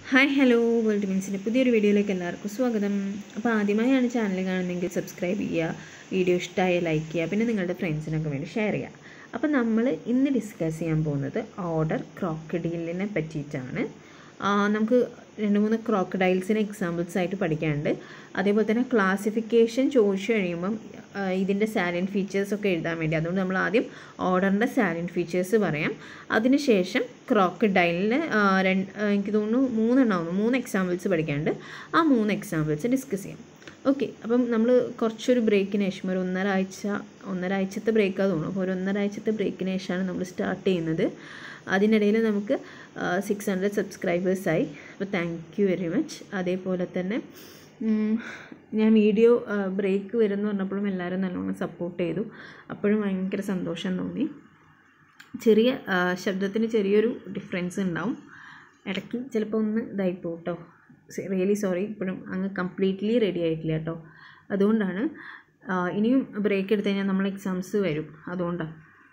hi hello world മീൻസിൻ്റെ പുതിയൊരു വീഡിയോയിലേക്ക് എല്ലാവർക്കും സ്വാഗതം അപ്പോൾ ആദ്യമായാണ് ചാനൽ കാണുന്നതെങ്കിൽ സബ്സ്ക്രൈബ് ചെയ്യുക വീഡിയോ ഇഷ്ടമായ ലൈക്ക് ചെയ്യുക പിന്നെ നിങ്ങളുടെ ഫ്രണ്ട്സിനൊക്കെ വേണ്ടി ഷെയർ ചെയ്യുക അപ്പോൾ നമ്മൾ ഇന്ന് ഡിസ്കസ് ചെയ്യാൻ പോകുന്നത് ഓർഡർ ക്രോക്കഡീലിനെ പറ്റിയിട്ടാണ് ആ, നമുക്ക് രണ്ട് മൂന്ന് ക്രോക്കഡൈൽസിന് എക്സാമ്പിൾസ് ആയിട്ട് പഠിക്കാനുണ്ട് അതേപോലെ തന്നെ ക്ലാസിഫിക്കേഷൻ ചോദിച്ചു കഴിയുമ്പം ആ, ഇതിൻ്റെ സാലിൻ ഫീച്ചേഴ്സ് ഒക്കെ എഴുതാൻ വേണ്ടി അതുകൊണ്ട് നമ്മൾ ആദ്യം ഓർഡറിൻ്റെ സാലിൻ ഫീച്ചേഴ്സ് പറയാം അതിനുശേഷം ക്രോക്കഡൈലിന് രണ്ട് ആ, എനിക്ക് തോന്നുന്നു മൂന്നെണ്ണമാവുന്നു മൂന്ന് എക്സാമ്പിൾസ് പഠിക്കാനുണ്ട് ആ മൂന്ന് എക്സാമ്പിൾസ് ഡിസ്കസ് ചെയ്യാം ഓക്കെ അപ്പം നമ്മൾ കുറച്ചൊരു ബ്രേക്കിന് ശേഷം ഒരു ഒന്നര ആഴ്ച ഒന്നര ആഴ്ചത്തെ ബ്രേക്കാണ് തോന്നുന്നു അപ്പോൾ ഒരു ഒന്നര ആഴ്ചത്തെ ബ്രേക്കിന് ശേഷമാണ് നമ്മൾ സ്റ്റാർട്ട് ചെയ്യുന്നത് അതിനിടയിൽ നമുക്ക് സിക്സ് ഹൺഡ്രഡ് സബ്സ്ക്രൈബേഴ്സായി അപ്പോൾ താങ്ക് യു വെരി മച്ച് അതേപോലെ തന്നെ ഉം, ഞാൻ വീഡിയോ ബ്രേക്ക് വരുമെന്ന് പറഞ്ഞപ്പോഴും എല്ലാവരും നല്ലോണം സപ്പോർട്ട് ചെയ്തു അപ്പോഴും ഭയങ്കര സന്തോഷം തോന്നി ചെറിയ ആ, ശബ്ദത്തിന് ചെറിയൊരു ഡിഫറൻസ് ഉണ്ടാവും ഇടയ്ക്ക് ചിലപ്പോൾ ഒന്ന് ഇതായിപ്പോവും കേട്ടോ റിയലി സോറി ഇപ്പോഴും അങ്ങ് കംപ്ലീറ്റ്ലി റെഡി ആയിട്ടില്ല കേട്ടോ അതുകൊണ്ടാണ് ആ, ഇനിയും ബ്രേക്ക് എടുത്തു കഴിഞ്ഞാൽ നമ്മൾ എക്സാംസ് വരും അതുകൊണ്ടാണ്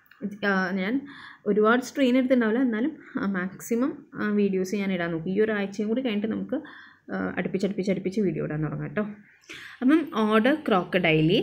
ഞാൻ ഒരുപാട് സ്ട്രെയിൻ എടുത്തിട്ടുണ്ടാവില്ല എന്നാലും മാക്സിമം വീഡിയോസ് ഞാൻ ഇടാൻ നോക്കും ഈ ഒരാഴ്ചയും കൂടി കഴിഞ്ഞിട്ട് നമുക്ക് ആ, അടുപ്പിച്ച് അടുപ്പിച്ച് അടുപ്പിച്ച് വീഡിയോ ഇടാൻ തുടങ്ങാം കേട്ടോ അപ്പം ഓർഡർ ക്രോക്കഡൈലി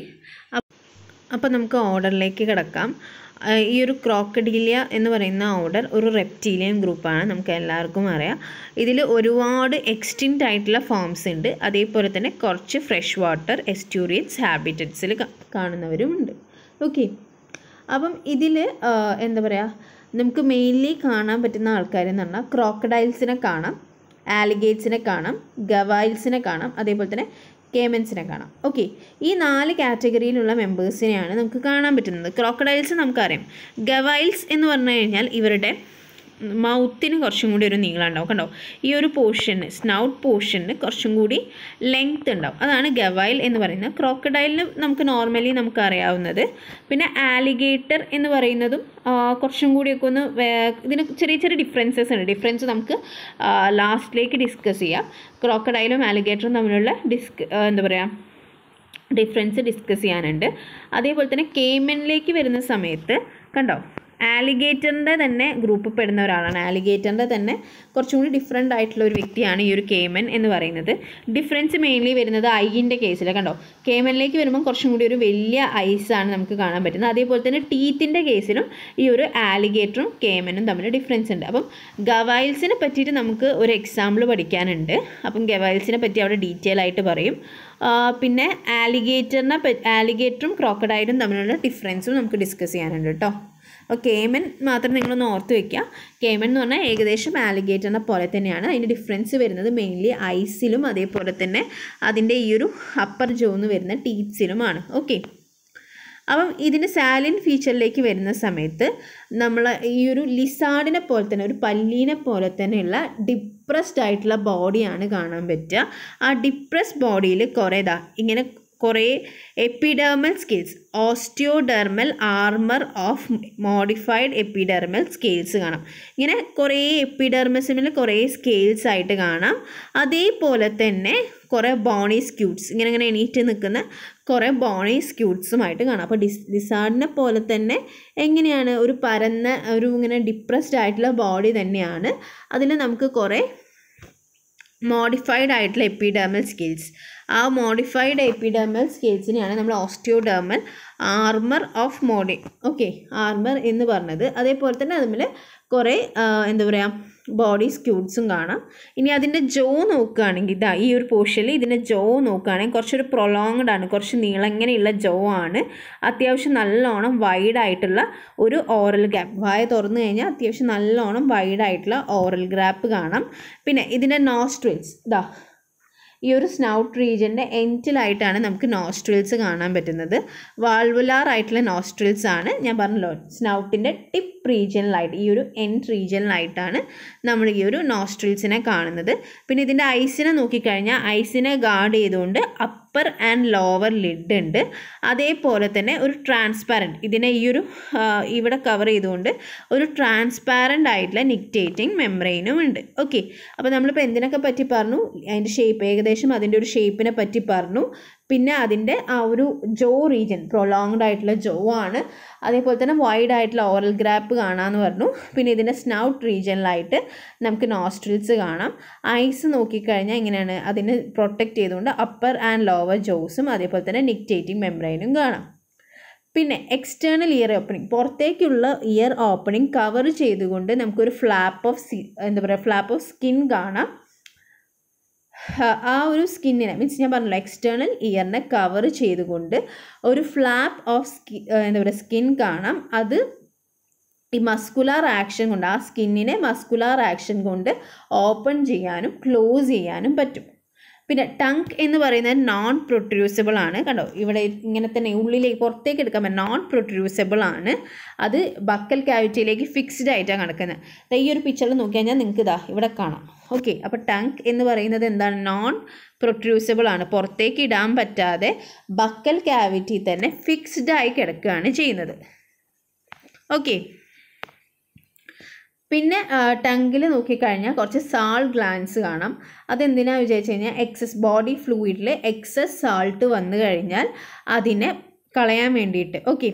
അപ്പോൾ നമുക്ക് ഓർഡറിലേക്ക് കിടക്കാം ആ, ഈ ഒരു ക്രോക്കഡീലിയ എന്ന് പറയുന്ന ഓർഡർ ഒരു റെപ്റ്റീലിയൻ ഗ്രൂപ്പാണ് നമുക്ക് എല്ലാവർക്കും അറിയാം ഇതിൽ ഒരുപാട് എക്സ്റ്റിൻറ്റ് ആയിട്ടുള്ള ഫോംസ് ഉണ്ട് അതേപോലെ തന്നെ കുറച്ച് ഫ്രഷ് വാട്ടർ എസ്റ്റ്യൂറിയൻസ് ഹാബിറ്ററ്റ്സിൽ കാണുന്നവരുമുണ്ട് ഓക്കെ അപ്പം ഇതിൽ എന്താ പറയുക നമുക്ക് മെയിൻലി കാണാൻ പറ്റുന്ന ആൾക്കാരെന്ന് പറഞ്ഞാൽ ക്രോക്കഡൈൽസിനെ കാണാം ആലിഗേറ്റ്സിനെ കാണാം ഗവൈൽസിനെ കാണാം അതേപോലെ തന്നെ കേമൻസിനെ കാണാം ഓക്കെ ഈ നാല് കാറ്റഗറിയിലുള്ള മെമ്പേഴ്സിനെയാണ് നമുക്ക് കാണാൻ പറ്റുന്നത് ക്രോക്കഡൈൽസ് നമുക്കറിയാം ഗവൈൽസ് എന്ന് പറഞ്ഞു കഴിഞ്ഞാൽ ഇവരുടെ മൗത്തിന് കുറച്ചും കൂടി ഒരു നീളം ഉണ്ടാവും കണ്ടോ ഈ ഒരു പോർഷന് സ്നൗട്ട് പോർഷന് കുറച്ചും കൂടി ലെങ്ത് ഉണ്ടാവും അതാണ് ഗവൈൽ എന്ന് പറയുന്നത് ക്രോക്കഡൈലിന് നമുക്ക് നോർമലി നമുക്ക് അറിയാവുന്നത് പിന്നെ ആലിഗേറ്റർ എന്ന് പറയുന്നതും ആ, കുറച്ചും കൂടിയൊക്കെ ഒന്ന് വേ- ഇതിന് ചെറിയ ചെറിയ ഡിഫറൻസസ് ഉണ്ട് ഡിഫറൻസ് നമുക്ക് ലാസ്റ്റിലേക്ക് ഡിസ്കസ് ചെയ്യാം ക്രോക്കഡൈലും ആലിഗേറ്ററും തമ്മിലുള്ള ഡിസ്ക് എന്താ പറയുക ഡിഫറൻസ് ഡിസ്കസ് ചെയ്യാനുണ്ട് അതേപോലെ തന്നെ കേമനിലേക്ക് വരുന്ന സമയത്ത് കണ്ടോ ആലിഗേറ്ററിൻ്റെ തന്നെ ഗ്രൂപ്പ് പെടുന്ന ഒരാളാണ് ആലിഗേറ്ററിൻ്റെ തന്നെ കുറച്ചും കൂടി ഡിഫറെൻ്റ് ആയിട്ടുള്ള ഒരു വ്യക്തിയാണ് ഈ ഒരു കേമൻ എന്ന് പറയുന്നത് ഡിഫറൻസ് മെയിൻലി വരുന്നത് ഐൻ്റെ കേസിൽ കണ്ടോ കേമനിലേക്ക് വരുമ്പോൾ കുറച്ചും കൂടി ഒരു വലിയ ഐസാണ് നമുക്ക് കാണാൻ പറ്റുന്നത് അതേപോലെ തന്നെ ടീത്തിൻ്റെ കേസിലും ഈ ഒരു ആലിഗേറ്ററും കേമനും തമ്മിൽ ഡിഫറൻസ് ഉണ്ട് അപ്പം ഗവൈൽസിനെ പറ്റിയിട്ട് നമുക്ക് ഒരു എക്സാമ്പിൾ പഠിക്കാനുണ്ട് അപ്പം ഗവൈൽസിനെ പറ്റി അവിടെ ഡീറ്റെയിൽ ആയിട്ട് പറയും ആ, പിന്നെ ആലിഗേറ്ററിനെ പറ്റി ആലിഗേറ്ററും ക്രോക്കഡൈലും തമ്മിലുള്ള ഡിഫറൻസും നമുക്ക് ഡിസ്കസ് ചെയ്യാനുണ്ട് കേട്ടോ അപ്പോൾ കേമൻ മാത്രം നിങ്ങളൊന്ന് ഓർത്ത് വെക്കുക കേമൻ എന്ന് പറഞ്ഞാൽ ഏകദേശം ആലിഗേറ്ററിനെ പോലെ തന്നെയാണ് അതിൻ്റെ ഡിഫറൻസ് വരുന്നത് മെയിൻലി ഐസിലും അതേപോലെ തന്നെ അതിൻ്റെ ഈ ഒരു അപ്പർ ജോന്ന് വരുന്ന ടീത്സിലുമാണ് ഓക്കെ അപ്പം ഇതിന് സാലിൻ ഫീച്ചറിലേക്ക് വരുന്ന സമയത്ത് നമ്മൾ ഈ ഒരു ലിസാർഡിനെ പോലെ തന്നെ ഒരു പല്ലീനെ പോലെ തന്നെയുള്ള ഡിപ്രസ്ഡ് ആയിട്ടുള്ള ബോഡിയാണ് കാണാൻ പറ്റുക ആ ഡിപ്രസ്ഡ് ബോഡിയിൽ കുറേ ഇതാ ഇങ്ങനെ കുറേ epidermal scales osteodermal armour of modified epidermal scales കാണാം ഇങ്ങനെ കുറേ എപ്പിഡെർമസിമിൽ കുറേ സ്കെയിൽസ് ആയിട്ട് കാണാം അതേപോലെ തന്നെ കുറേ ബോണി സ്ക്യൂട്ട്സ് ഇങ്ങനെ ഇങ്ങനെ എണീറ്റ് നിൽക്കുന്ന കുറേ ബോണി സ്ക്യൂട്ട്സുമായിട്ട് കാണാം അപ്പോൾ ഡിസ് ഡിസാർഡിനെ പോലെ തന്നെ എങ്ങനെയാണ് ഒരു പരന്ന ഒരു ഇങ്ങനെ ഡിപ്രസ്ഡ് ആയിട്ടുള്ള ബോഡി തന്നെയാണ് അതിൽ നമുക്ക് കുറേ മോഡിഫൈഡ് ആയിട്ടുള്ള എപ്പിഡെർമൽ സ്കിൽസ് ആ മോഡിഫൈഡ് എപ്പിഡെർമൽ സ്കിൽസിനെയാണ് നമ്മൾ ഓസ്റ്റിയോഡെർമൽ ആർമർ ഓഫ് മോഡി ഓക്കെ ആർമർ എന്ന് പറഞ്ഞത് അതേപോലെ തന്നെ അതിൽ കുറേ ആ, എന്താ പറയുക ബോഡി സ്ക്യൂട്ട്സും കാണാം ഇനി അതിൻ്റെ ജോ നോക്കുകയാണെങ്കിൽ ഇതാ ഈ ഒരു പോർഷനിൽ ഇതിൻ്റെ ജോ നോക്കുകയാണെങ്കിൽ കുറച്ചൊരു പ്രൊലോങ്ഡ് ആണ് കുറച്ച് നീളങ്ങനെയുള്ള ജോ ആണ് അത്യാവശ്യം നല്ലോണം വൈഡ് ആയിട്ടുള്ള ഒരു ഓറൽ ഗ്യാപ്പ് വായ തുറന്നു കഴിഞ്ഞാൽ അത്യാവശ്യം നല്ലോണം വൈഡ് ആയിട്ടുള്ള ഓറൽ ഗ്യാപ്പ് കാണാം പിന്നെ ഇതിൻ്റെ നോസ്ട്രിൽസ് ഇതാ ഈ ഒരു സ്നൗട്ട് റീജിയൻ്റെ എൻറ്റിലായിട്ടാണ് നമുക്ക് നോസ്ട്രിൽസ് കാണാൻ പറ്റുന്നത് വാൾവുലാർ ആയിട്ടുള്ള നോസ്ട്രിൽസ് ആണ് ഞാൻ പറഞ്ഞല്ലോ സ്നൗട്ടിൻ്റെ ടിപ്പ് റീജിയനിലായിട്ട് ഈ ഒരു എൻഡ് റീജിയനിലായിട്ടാണ് നമ്മൾ ഈ ഒരു നോസ്ട്രിൽസിനെ കാണുന്നത് പിന്നെ ഇതിൻ്റെ ഐസിനെ നോക്കിക്കഴിഞ്ഞാൽ ഐസിനെ ഗാർഡ് ചെയ്തുകൊണ്ട് അപ്പർ ആൻഡ് ലോവർ ലിഡ് ഉണ്ട് അതേപോലെ തന്നെ ഒരു ട്രാൻസ്പാരൻറ്റ് ഇതിനെ ഈ ഒരു ആ, ഇവിടെ കവർ ചെയ്തുകൊണ്ട് ഒരു ട്രാൻസ്പാരൻ്റ് ആയിട്ടുള്ള നിക്റ്റേറ്റിംഗ് മെംബ്രെയിനും ഉണ്ട് ഓക്കെ അപ്പോൾ നമ്മളിപ്പോൾ എന്തിനൊക്കെ പറ്റി പറഞ്ഞു അതിൻ്റെ ഷേപ്പ് ഏകദേശം അതിൻ്റെ ഒരു ഷേപ്പിനെ പറ്റി പറഞ്ഞു പിന്നെ അതിൻ്റെ ആ ഒരു ജോ റീജിയൻ പ്രൊലോങ്ഡ് ആയിട്ടുള്ള ജോ ആണ് അതേപോലെ തന്നെ വൈഡ് ആയിട്ടുള്ള ഓറൽ ഗ്രാപ്പ് കാണാമെന്ന് പറഞ്ഞു പിന്നെ ഇതിൻ്റെ സ്നൗട്ട് റീജിയനിലായിട്ട് നമുക്ക് നോസ്ട്രിൽസ് കാണാം ഐസ് നോക്കിക്കഴിഞ്ഞാൽ ഇങ്ങനെയാണ് അതിനെ പ്രൊട്ടക്റ്റ് ചെയ്തുകൊണ്ട് അപ്പർ ആൻഡ് ലോവർ ജോസും അതേപോലെ തന്നെ നിക്റ്റേറ്റിംഗ് മെംബ്രെയിനും കാണാം പിന്നെ എക്സ്റ്റേണൽ ഇയർ ഓപ്പണിംഗ് പുറത്തേക്കുള്ള ഇയർ ഓപ്പണിംഗ് കവർ ചെയ്തുകൊണ്ട് നമുക്കൊരു ഫ്ലാപ്പ് ഓഫ് സി എന്താ പറയുക ഫ്ലാപ്പ് ഓഫ് സ്കിൻ കാണാം ആ ഒരു സ്കിന്നിനെ മീൻസ് ഞാൻ പറഞ്ഞല്ലോ എക്സ്റ്റേണൽ ഇയറിനെ കവർ ചെയ്തുകൊണ്ട് ഒരു ഫ്ലാപ്പ് ഓഫ് സ്കി എന്താ പറയുക സ്കിൻ കാണാം അത് ഈ മസ്കുലാർ ആക്ഷൻ കൊണ്ട് ആ സ്കിന്നിനെ മസ്കുലാർ ആക്ഷൻ കൊണ്ട് ഓപ്പൺ ചെയ്യാനും ക്ലോസ് ചെയ്യാനും പറ്റും പിന്നെ ടങ്ക് എന്ന് പറയുന്നത് നോൺ പ്രൊട്രൂസിബിൾ ആണ് കണ്ടോ ഇവിടെ ഇങ്ങനെ തന്നെ ഉള്ളിലേക്ക് പുറത്തേക്ക് എടുക്കാൻ പറ്റും നോൺ പ്രൊട്രൂസിബിൾ ആണ് അത് ബക്കൽ ക്യാവിറ്റിയിലേക്ക് ഫിക്സ്ഡ് ആയിട്ടാണ് കിടക്കുന്നത് ഈ ഒരു പിക്ചറിൽ നോക്കി കഴിഞ്ഞാൽ നിങ്ങൾക്ക് ഇതാ ഇവിടെ കാണാം ഓക്കെ അപ്പോൾ ടങ്ക് എന്ന് പറയുന്നത് എന്താണ് നോൺ പ്രൊട്രൂസിബിൾ ആണ് പുറത്തേക്ക് ഇടാൻ പറ്റാതെ ബക്കൽ ക്യാവിറ്റി തന്നെ ഫിക്സ്ഡ് ആയി കിടക്കുകയാണ് ചെയ്യുന്നത് ഓക്കെ പിന്നെ ടങ്കിൽ നോക്കിക്കഴിഞ്ഞാൽ കുറച്ച് സാൾ ഗ്ലാൻസ് കാണാം അതെന്തിനാണ് വിചാരിച്ചു കഴിഞ്ഞാൽ എക്സസ് ബോഡി ഫ്ലൂയിഡിൽ എക്സസ് സാൾട്ട് വന്നു കഴിഞ്ഞാൽ അതിനെ കളയാൻ വേണ്ടിയിട്ട് ഓക്കെ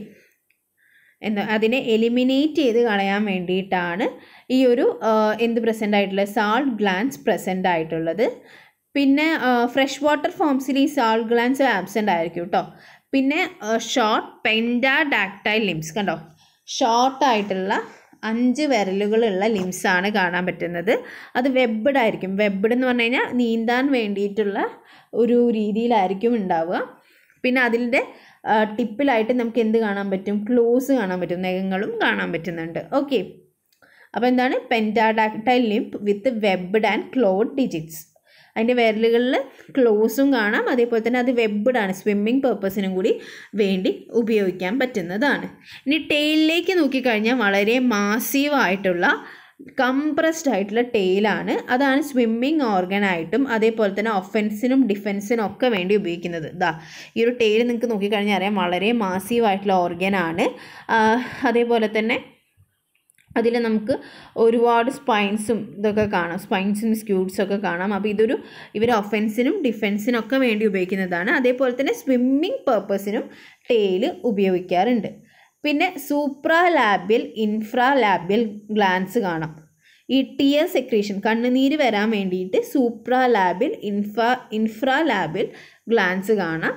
എന്താ അതിനെ എലിമിനേറ്റ് ചെയ്ത് കളയാൻ വേണ്ടിയിട്ടാണ് ഈ ഒരു എന്ത് പ്രസൻ്റ് ആയിട്ടുള്ളത് സാൾട്ട് ഗ്ലാൻസ് പ്രസൻ്റ് ആയിട്ടുള്ളത് പിന്നെ ഫ്രഷ് വാട്ടർ ഫോംസിൽ ഈ സാൾട്ട് ഗ്ലാൻസ് ആബ്സെൻ്റ് ആയിരിക്കും കേട്ടോ പിന്നെ ഷോർട്ട് പെൻഡാഡാക്ടൈൽ ലിംസ് കണ്ടോ ഷോർട്ടായിട്ടുള്ള അഞ്ച് വിരലുകളുള്ള ലിംസാണ് കാണാൻ പറ്റുന്നത് അത് വെബ്ബഡ് ആയിരിക്കും വെബ്ബഡ് എന്ന് പറഞ്ഞു കഴിഞ്ഞാൽ നീന്താൻ വേണ്ടിയിട്ടുള്ള ഒരു രീതിയിലായിരിക്കും ഉണ്ടാവുക പിന്നെ അതിൻ്റെ ടിപ്പിലായിട്ട് നമുക്ക് എന്ത് കാണാൻ പറ്റും ക്ലോസ് കാണാൻ പറ്റും നഖങ്ങളും കാണാൻ പറ്റുന്നുണ്ട് ഓക്കെ അപ്പോൾ എന്താണ് pentadactyl limb with webbed and clawed digits അതിൻ്റെ വിരലുകളിൽ ക്ലോസും കാണാം അതേപോലെ തന്നെ അത് വെബ്ബഡ് ആണ് സ്വിമ്മിങ് പർപ്പസിനും കൂടി വേണ്ടി ഉപയോഗിക്കാൻ പറ്റുന്നതാണ് ഇനി ടെയിലിലേക്ക് നോക്കിക്കഴിഞ്ഞാൽ വളരെ മാസീവായിട്ടുള്ള കംപ്രസ്ഡ് ആയിട്ടുള്ള ടെയിലാണ് അതാണ് സ്വിമ്മിങ് ഓർഗനായിട്ടും അതേപോലെ തന്നെ ഒഫൻസിനും ഡിഫെൻസിനും ഒക്കെ വേണ്ടി ഉപയോഗിക്കുന്നത് ഇതാ ഈ ഒരു ടെയിൽ നിങ്ങൾക്ക് നോക്കിക്കഴിഞ്ഞാൽ അറിയാം വളരെ മാസീവായിട്ടുള്ള ഓർഗനാണ് അതേപോലെ തന്നെ അതിൽ നമുക്ക് ഒരുപാട് സ്പൈൻസും ഇതൊക്കെ കാണാം സ്പൈൻസും സ്ക്യൂട്ട്സും ഒക്കെ കാണാം അപ്പോൾ ഇതൊരു ഇവർ ഒഫൻസിനും ഡിഫെൻസിനും ഒക്കെ വേണ്ടി ഉപയോഗിക്കുന്നതാണ് അതേപോലെ തന്നെ സ്വിമ്മിങ് പർപ്പസിനും ടെയിൽ ഉപയോഗിക്കാറുണ്ട് പിന്നെ supra labial infra labial glands കാണാം ഈ ടിയർ സെക്രീഷൻ കണ്ണുനീര് വരാൻ വേണ്ടിയിട്ട് സൂപ്രാ ലാബിൽ ഇൻഫ്രാ ഇൻഫ്രാ ലാബിൽ ഗ്ലാൻസ് കാണാം